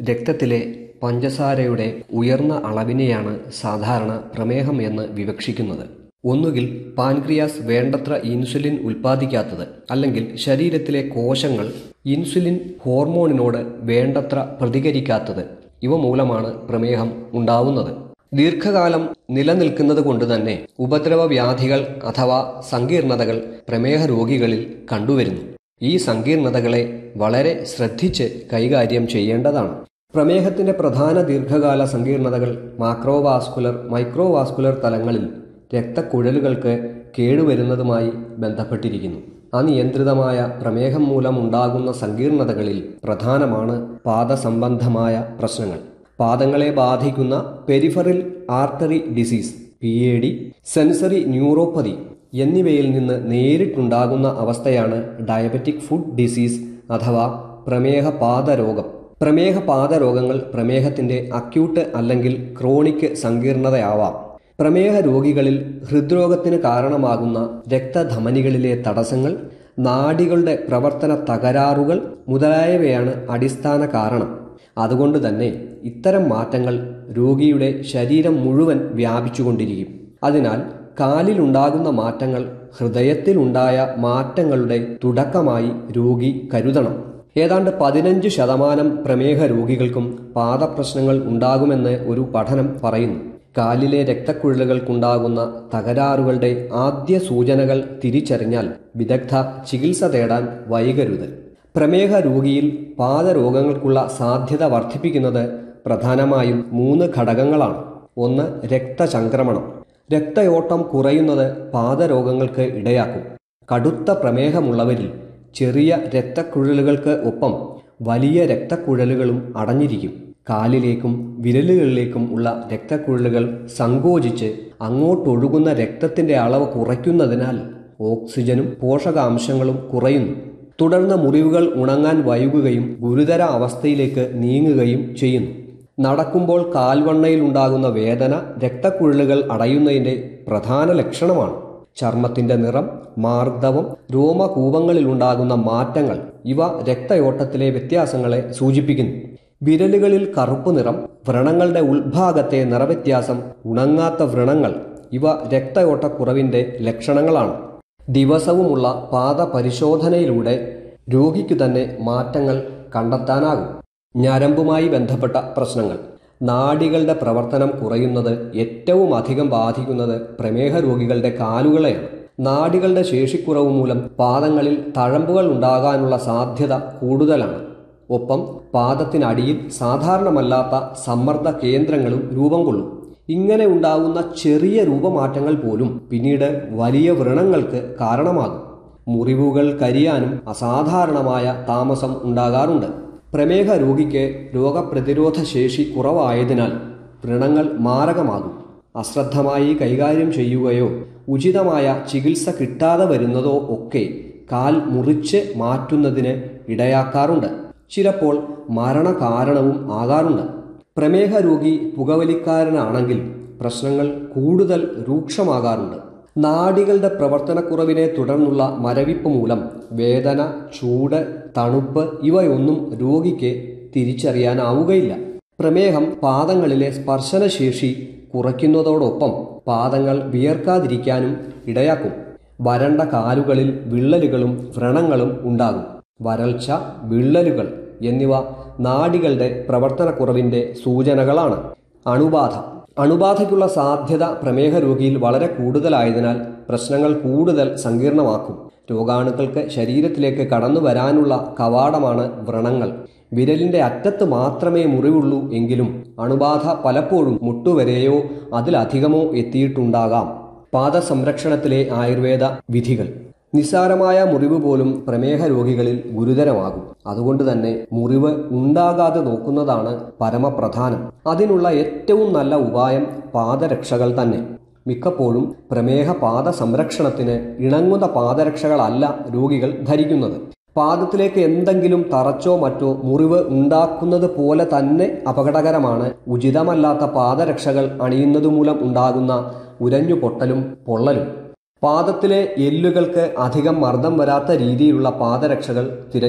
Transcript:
രക്തത്തിലെ പഞ്ചസാരയുടെ ഉയർന്ന അളവിനെയാണ് സാധാരണ പ്രമേഹം എന്ന് വിവക്ഷിക്കുന്നത് ഒന്നുകിൽ പാൻക്രിയാസ് വേണ്ടത്ര ഇൻസുലിൻ ഉൽപ്പാദിക്കാത്തത് അല്ലെങ്കിൽ ശരീരത്തിലെ കോശങ്ങൾ ഇൻസുലിൻ ഹോർമോണിനോട് വേണ്ടത്ര പ്രതികരിക്കാത്തത് ഇവ മൂലമാണ് പ്രമേഹം ഉണ്ടാവുന്നത് ദീർഘകാലം നിലനിൽക്കുന്നത് കൊണ്ട് തന്നെ ഉപദ്രവ വ്യാധികൾ അഥവാ സങ്കീർണതകൾ പ്രമേഹ രോഗികളിൽ കണ്ടുവരുന്നു ഈ സങ്കീർണതകളെ വളരെ ശ്രദ്ധിച്ച് കൈകാര്യം ചെയ്യേണ്ടതാണ് പ്രമേഹത്തിന്റെ പ്രധാന ദീർഘകാല സങ്കീർണതകൾ മാക്രോവാസ്കുലർ മൈക്രോവാസ്കുലർ തലങ്ങളിൽ രക്തക്കുഴലുകൾക്ക് കേടുവരുന്നതുമായി ബന്ധപ്പെട്ടിരിക്കുന്നു അനിയന്ത്രിതമായ പ്രമേഹം മൂലമുണ്ടാകുന്ന സങ്കീർണതകളിൽ പ്രധാനമാണ് പാദസംബന്ധമായ പ്രശ്നങ്ങൾ പാദങ്ങളെ ബാധിക്കുന്ന peripheral artery disease P A D sensory neuropathy എന്നിവയിൽ നിന്ന് നേരിട്ടുണ്ടാകുന്ന അവസ്ഥയാണ് ഡയബറ്റിക് ഫുഡ് ഡിസീസ് അഥവാ പ്രമേഹ പാദരോഗം പ്രമേഹ പാദരോഗങ്ങൾ പ്രമേഹത്തിന്റെ അക്യൂട്ട് അല്ലെങ്കിൽ ക്രോണിക് സങ്കീർണതയാവാം പ്രമേഹ രോഗികളിൽ ഹൃദ്രോഗത്തിന് കാരണമാകുന്ന രക്തധമനികളിലെ തടസ്സങ്ങൾ നാഡികളുടെ പ്രവർത്തന തകരാറുകൾ മുതലായവയാണ് അടിസ്ഥാന കാരണം അതുകൊണ്ട് തന്നെ ഇത്തരം മാറ്റങ്ങൾ രോഗിയുടെ ശരീരം മുഴുവൻ വ്യാപിച്ചുകൊണ്ടിരിക്കും അതിനാൽ കാലിലുണ്ടാകുന്ന മാറ്റങ്ങൾ ഹൃദയത്തിലുണ്ടായ മാറ്റങ്ങളുടെ തുടക്കമായി രോഗി കരുതണം ഏതാണ്ട് പതിനഞ്ച് ശതമാനം പ്രമേഹ രോഗികൾക്കും പാദപ്രശ്നങ്ങൾ ഉണ്ടാകുമെന്ന് ഒരു പഠനം പറയുന്നു കാലിലെ രക്തക്കുഴലുകൾക്കുണ്ടാകുന്ന തകരാറുകളുടെ ആദ്യ സൂചനകൾ തിരിച്ചറിഞ്ഞാൽ വിദഗ്ധ ചികിത്സ തേടാൻ വൈകരുത് പ്രമേഹ രോഗിയിൽ പാദരോഗങ്ങൾക്കുള്ള സാധ്യത വർദ്ധിപ്പിക്കുന്നത് പ്രധാനമായും മൂന്ന് ഘടകങ്ങളാണ് ഒന്ന് രക്തചംക്രമണം രക്തയോട്ടം കുറയുന്നത് പാദരോഗങ്ങൾക്ക് ഇടയാക്കും കടുത്ത പ്രമേഹമുള്ളവരിൽ ചെറിയ രക്തക്കുഴലുകൾക്ക് ഒപ്പം വലിയ രക്തക്കുഴലുകളും അടഞ്ഞിരിക്കും കാലിലേക്കും വിരലുകളിലേക്കും ഉള്ള രക്തക്കുഴലുകൾ സങ്കോചിച്ച് അങ്ങോട്ടൊഴുകുന്ന രക്തത്തിന്റെ അളവ് കുറയ്ക്കുന്നതിനാൽ ഓക്സിജനും പോഷകാംശങ്ങളും കുറയുന്നു തുടർന്ന് മുറിവുകൾ ഉണങ്ങാൻ വൈകുകയും ഗുരുതര അവസ്ഥയിലേക്ക് നീങ്ങുകയും ചെയ്യുന്നു നടക്കുമ്പോൾ കാൽവണ്ണയിൽ ഉണ്ടാകുന്ന വേദന രക്തക്കുഴലുകൾ അടയുന്നതിന്റെ പ്രധാന ലക്ഷണമാണ് ചർമ്മത്തിന്റെ നിറം മാർദ്ദവം രോമകൂപങ്ങളിൽ ഉണ്ടാകുന്ന മാറ്റങ്ങൾ ഇവ രക്തയോട്ടത്തിലെ വ്യത്യാസങ്ങളെ സൂചിപ്പിക്കുന്നു വിരലുകളിൽ കറുപ്പ് നിറം വ്രണങ്ങളുടെ ഉൾഭാഗത്തെ നിറവ്യത്യാസം ഉണങ്ങാത്ത വ്രണങ്ങൾ ഇവ രക്തയോട്ടക്കുറവിന്റെ ലക്ഷണങ്ങളാണ് ദിവസവുമുള്ള പാദ പരിശോധനയിലൂടെ രോഗിക്കു തന്നെ മാറ്റങ്ങൾ കണ്ടെത്താനാകും ഞരമ്പുമായി ബന്ധപ്പെട്ട പ്രശ്നങ്ങൾ നാഡികളുടെ പ്രവർത്തനം കുറയുന്നത് ഏറ്റവും അധികം ബാധിക്കുന്നത് പ്രമേഹ രോഗികളുടെ കാലുകളെയാണ് നാഡികളുടെ ശേഷിക്കുറവ് മൂലം പാദങ്ങളിൽ തഴമ്പുകൾ ഉണ്ടാകാനുള്ള സാധ്യത കൂടുതലാണ് ഒപ്പം പാദത്തിനടിയിൽ സാധാരണമല്ലാത്ത സമ്മർദ്ദ കേന്ദ്രങ്ങളും രൂപം കൊള്ളും ഇങ്ങനെ ഉണ്ടാകുന്ന ചെറിയ രൂപമാറ്റങ്ങൾ പോലും പിന്നീട് വലിയ വ്രണങ്ങൾക്ക് കാരണമാകും മുറിവുകൾ കരിയാനും അസാധാരണമായ താമസം ഉണ്ടാകാറുണ്ട് പ്രമേഹ രോഗിക്ക് രോഗപ്രതിരോധ ശേഷി കുറവായതിനാൽ വ്രണങ്ങൾ മാരകമാകും അശ്രദ്ധമായി കൈകാര്യം ചെയ്യുകയോ ഉചിതമായ ചികിത്സ കിട്ടാതെ വരുന്നതോ ഒക്കെ കാൽ മുറിച്ച് മാറ്റുന്നതിന് ഇടയാക്കാറുണ്ട് ചിലപ്പോൾ മരണകാരണവും ആകാറുണ്ട് പ്രമേഹ രോഗി പുകവലിക്കാരനാണെങ്കിൽ പ്രശ്നങ്ങൾ കൂടുതൽ രൂക്ഷമാകാറുണ്ട് നാഡികളുടെ പ്രവർത്തനക്കുറവിനെ തുടർന്നുള്ള മരവിപ്പ് മൂലം വേദന ചൂട് തണുപ്പ് ഇവയൊന്നും രോഗിക്ക് തിരിച്ചറിയാനാവുകയില്ല പ്രമേഹം പാദങ്ങളിലെ സ്പർശനശേഷി കുറയ്ക്കുന്നതോടൊപ്പം പാദങ്ങൾ വിയർക്കാതിരിക്കാനും ഇടയാക്കും വരണ്ട കാലുകളിൽ വിള്ളലുകളും വ്രണങ്ങളും ഉണ്ടാകും വരൾച്ച വിള്ളലുകൾ എന്നിവ നാഡികളുടെ പ്രവർത്തനക്കുറവിന്റെ സൂചനകളാണ് അണുബാധ അണുബാധയ്ക്കുള്ള സാധ്യത പ്രമേഹ രോഗിയിൽ വളരെ കൂടുതലായതിനാൽ പ്രശ്നങ്ങൾ കൂടുതൽ സങ്കീർണമാക്കും രോഗാണുക്കൾക്ക് ശരീരത്തിലേക്ക് കടന്നു വരാനുള്ള കവാടമാണ് വ്രണങ്ങൾ വിരലിന്റെ അറ്റത്ത് മാത്രമേ മുറിവുള്ളൂ എങ്കിലും അണുബാധ പലപ്പോഴും മുട്ടുവരെയോ അതിലധികമോ എത്തിയിട്ടുണ്ടാകാം പാദസംരക്ഷണത്തിലെ ആയുർവേദ വിധികൾ നിസ്സാരമായ മുറിവ് പോലും പ്രമേഹ രോഗികളിൽ ഗുരുതരമാകും അതുകൊണ്ട് തന്നെ മുറിവ് ഉണ്ടാകാതെ നോക്കുന്നതാണ് പരമപ്രധാനം അതിനുള്ള ഏറ്റവും നല്ല ഉപായം പാദരക്ഷകൾ തന്നെ മിക്കപ്പോഴും പ്രമേഹ പാദ സംരക്ഷണത്തിന് ഇണങ്ങുന്ന പാദരക്ഷകളല്ല രോഗികൾ ധരിക്കുന്നത് പാദത്തിലേക്ക് എന്തെങ്കിലും തറച്ചോ മറ്റോ മുറിവ് ഉണ്ടാക്കുന്നത് പോലെ തന്നെ അപകടകരമാണ് ഉചിതമല്ലാത്ത പാദരക്ഷകൾ അണിയുന്നതുമൂലം ഉണ്ടാകുന്ന ഉരഞ്ഞു പൊട്ടലും പൊള്ളലും പാദത്തിലെ എല്ലുകൾക്ക് അധികം മർദ്ദം വരാത്ത രീതിയിലുള്ള പാദരക്ഷകൾ തിര